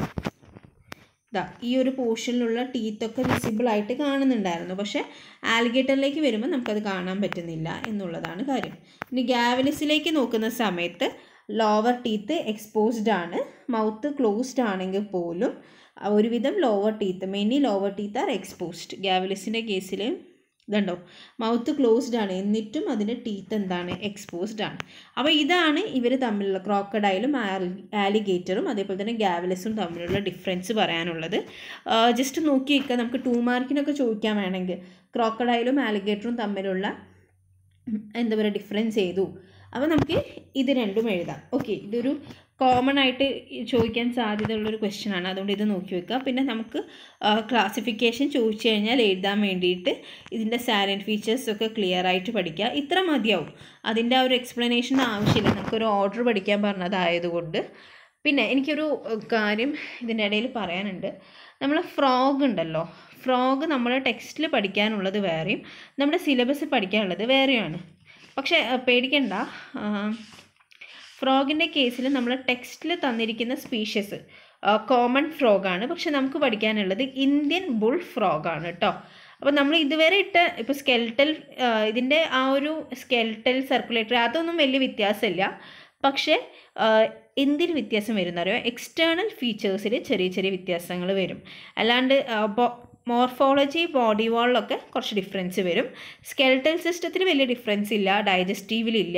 ഇതാ ഈ ഒരു പോർഷനിലുള്ള ടീത്തൊക്കെ വിസിബിൾ ആയിട്ട് കാണുന്നുണ്ടായിരുന്നു പക്ഷേ ആലിഗേറ്ററിലേക്ക് വരുമ്പോൾ നമുക്കത് കാണാൻ പറ്റുന്നില്ല എന്നുള്ളതാണ് കാര്യം ഇനി ഗാവലിസിലേക്ക് നോക്കുന്ന സമയത്ത് ലോവർ ടീത്ത് എക്സ്പോസ്ഡ് ആണ് മൗത്ത് ക്ലോസ്ഡ് ആണെങ്കിൽ പോലും ഒരുവിധം lower teeth many lower teeth are exposed ഗാവലിസിൻ്റെ കേസിൽ ഇതുണ്ടോ മൗത്ത് ക്ലോസ്ഡ് ആണ് എന്നിട്ടും അതിൻ്റെ ടീത്ത് എന്താണ് എക്സ്പോസ്ഡ് ആണ് അപ്പോൾ ഇതാണ് ഇവർ തമ്മിലുള്ള ക്രോക്കഡൈലും ആലിഗേറ്ററും അതേപോലെ തന്നെ ഗാവലസും തമ്മിലുള്ള ഡിഫറൻസ് പറയാനുള്ളത് ജസ്റ്റ് നോക്കി വെക്കുക നമുക്ക് ടൂ മാർക്കിനൊക്കെ ചോദിക്കാൻ വേണമെങ്കിൽ ക്രോക്കഡൈലും ആലിഗേറ്ററും തമ്മിലുള്ള എന്താ പറയുക ഡിഫറൻസ് ചെയ്തു അപ്പോൾ നമുക്ക് ഇത് രണ്ടും എഴുതാം ഓക്കെ ഇതൊരു കോമൺ ആയിട്ട് ചോദിക്കാൻ സാധ്യതയുള്ളൊരു ക്വസ്റ്റ്യൻ ആണ് അതുകൊണ്ട് ഇത് നോക്കി വെക്കുക പിന്നെ നമുക്ക് ക്ലാസിഫിക്കേഷൻ ചോദിച്ചു കഴിഞ്ഞാൽ എഴുതാൻ വേണ്ടിയിട്ട് ഇതിൻ്റെ സാലൻറ്റ് ഫീച്ചേഴ്സ് ഒക്കെ ക്ലിയർ ആയിട്ട് പഠിക്കുക ഇത്ര മതിയാവും അതിൻ്റെ ആ ഒരു എക്സ്പ്ലനേഷൻ ആവശ്യമില്ല നമുക്കൊരു ഓർഡർ പഠിക്കാൻ പറഞ്ഞതായതുകൊണ്ട് പിന്നെ എനിക്കൊരു കാര്യം ഇതിൻ്റെ ഇടയിൽ പറയാനുണ്ട് നമ്മൾ ഫ്രോഗ് ഉണ്ടല്ലോ ഫ്രോഗ് നമ്മുടെ ടെക്സ്റ്റിൽ പഠിക്കാനുള്ളത് വേറെയും നമ്മുടെ സിലബസ് പഠിക്കാനുള്ളത് വേറെയാണ് പക്ഷേ പേടിക്കണ്ട ഫ്രോഗിൻ്റെ കേസിൽ നമ്മൾ ടെക്സ്റ്റിൽ തന്നിരിക്കുന്ന സ്പീഷ്യസ് കോമൺ ഫ്രോഗാണ് പക്ഷെ നമുക്ക് പഠിക്കാനുള്ളത് ഇന്ത്യൻ ബുൾ ഫ്രോഗാണ് കേട്ടോ അപ്പോൾ നമ്മൾ ഇതുവരെ ഇട്ട ഇപ്പോൾ സ്കെൽട്ടൽ ഇതിൻ്റെ ആ ഒരു സ്കെൽട്ടൽ സർക്കുലേറ്ററി അതൊന്നും വലിയ വ്യത്യാസമില്ല പക്ഷേ എന്തിന് വ്യത്യാസം വരുന്നറിയോ എക്സ്റ്റേണൽ ഫീച്ചേഴ്സിൽ ചെറിയ ചെറിയ വ്യത്യാസങ്ങൾ വരും അല്ലാണ്ട് മോർഫോളജി ബോഡി വാളിലൊക്കെ കുറച്ച് ഡിഫറൻസ് വരും സ്കെൽട്ടൽ സിസ്റ്റത്തിൽ വലിയ ഡിഫറൻസ് ഇല്ല ഡൈജസ്റ്റീവിലില്ല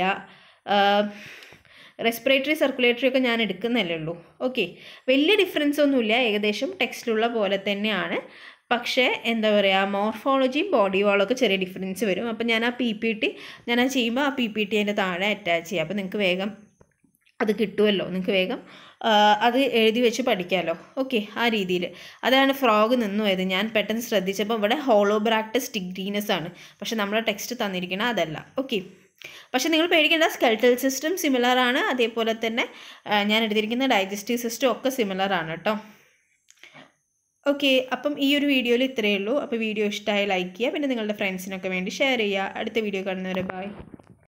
റെസ്പിറേറ്ററി സർക്കുലേറ്ററി ഒക്കെ ഞാൻ എടുക്കുന്നല്ലേ ഉള്ളൂ ഓക്കെ വലിയ ഡിഫറൻസ് ഒന്നുമില്ല ഏകദേശം ടെക്സ്റ്റിലുള്ള പോലെ തന്നെയാണ് പക്ഷേ എന്താ പറയുക മോർഫോളജിയും ബോഡി വാളൊക്കെ ചെറിയ ഡിഫറൻസ് വരും അപ്പോൾ ഞാൻ ആ പി പി ടി ഞാൻ ആ ചെയ്യുമ്പോൾ ആ പി പി ടി അതിൻ്റെ താഴെ അറ്റാച്ച് ചെയ്യാം അപ്പോൾ നിങ്ങൾക്ക് വേഗം അത് കിട്ടുമല്ലോ നിങ്ങൾക്ക് വേഗം ആ, അത് എഴുതി വെച്ച് പഠിക്കാമല്ലോ ഓക്കെ ആ രീതിയിൽ അതാണ് ഫ്രോഗ് നിന്നു പോയത് ഞാൻ പെട്ടെന്ന് ശ്രദ്ധിച്ചപ്പോൾ ഇവിടെ ഹോളോബ്രാക്ടസ് ടിഗ്രീനസ് ആണ് പക്ഷെ നമ്മളെ ടെക്സ്റ്റ് തന്നിരിക്കണ അതല്ല ഓക്കെ പക്ഷെ നിങ്ങൾ പേടിക്കേണ്ട സ്കെൽട്ടൽ സിസ്റ്റം സിമിലർ ആണ് അതേപോലെ തന്നെ ആ, ഞാൻ എടുത്തിരിക്കുന്ന ഡൈജസ്റ്റീവ് സിസ്റ്റം ഒക്കെ സിമിലർ ആണ് കേട്ടോ ഓക്കെ അപ്പം ഈ ഒരു വീഡിയോയിൽ ഇത്രയേ ഉള്ളൂ അപ്പോൾ വീഡിയോ ഇഷ്ടമായി ലൈക്ക് ചെയ്യുക പിന്നെ നിങ്ങളുടെ ഫ്രണ്ട്സിനൊക്കെ വേണ്ടി ഷെയർ ചെയ്യുക അടുത്ത വീഡിയോ കാണുന്നവരെ ബൈ